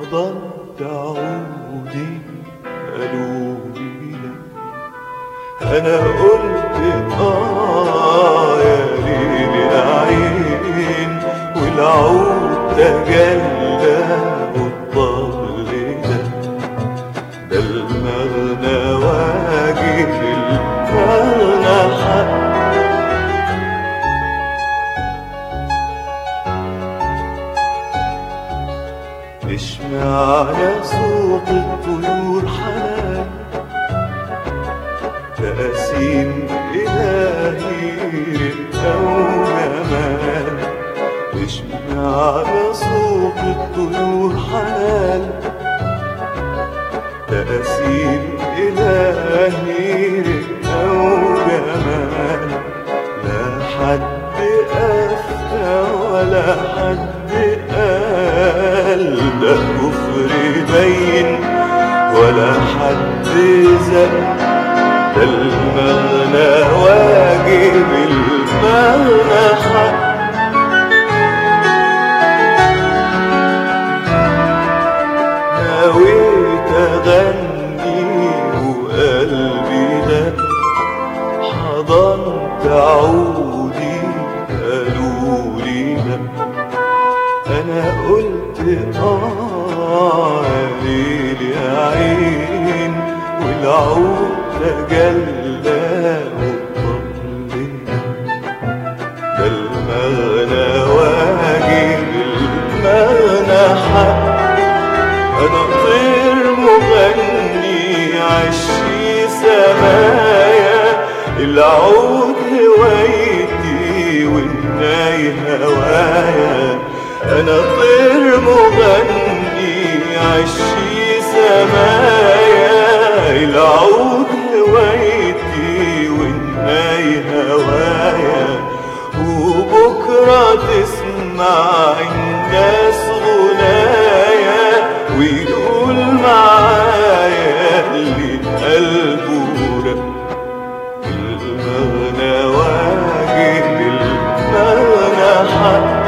حضنت عودي قالوا لي لا انا قلت اه يا ليل يا عين والعود تجلى والطل ده ده المغنى واجب المغنى حق اشمعنى صوت الطيور حنان تقاسيم إلهي رقة وجمال اشمعنى صوت الطيور حنان تقاسيم إلهي رقة وجمال لا حد أفتى ولا حد قال ده كفر باين ولا حد زق ده المغنى واجب المغنى حق نويت أغني وقلبي ده حضنت عودي قالوا لي لا أنا قلت آه يا ليل يا عين والعود تجلى والطل ده المغنى واجب المغنى حق أنا طير مغني عشي سمايا العود هوايتي والناي هوايا أنا طير مغني عشي سمايا العود هوايتي والناي هوايا وبكرة تسمع الناس غنايا ويقول معايا اللي قلبه رق المغنى واجب المغنى حق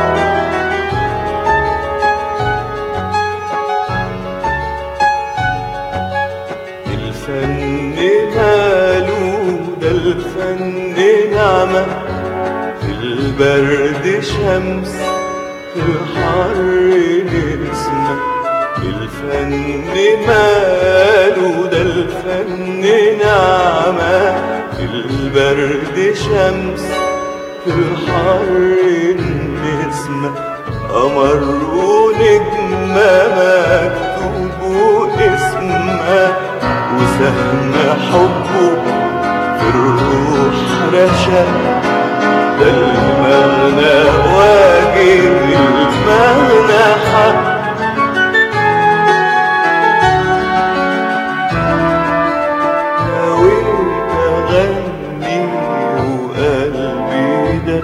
الفن ماله ده الفن نعمة في البرد شمس في الحر نسمة الفن ماله ده الفن نعمة في البرد شمس في الحر نسمة قمر ونجمة مكتوب اسمها وسهم حبه في الروح رشا ده المغنى واجب المغنى حق نويت أغني وقلبي ده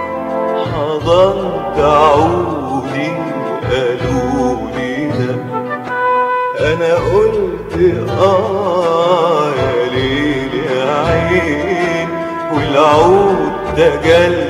حضنت عودي قالوا لي ده أنا قلت آه يا ليل يا عين والعود تجلى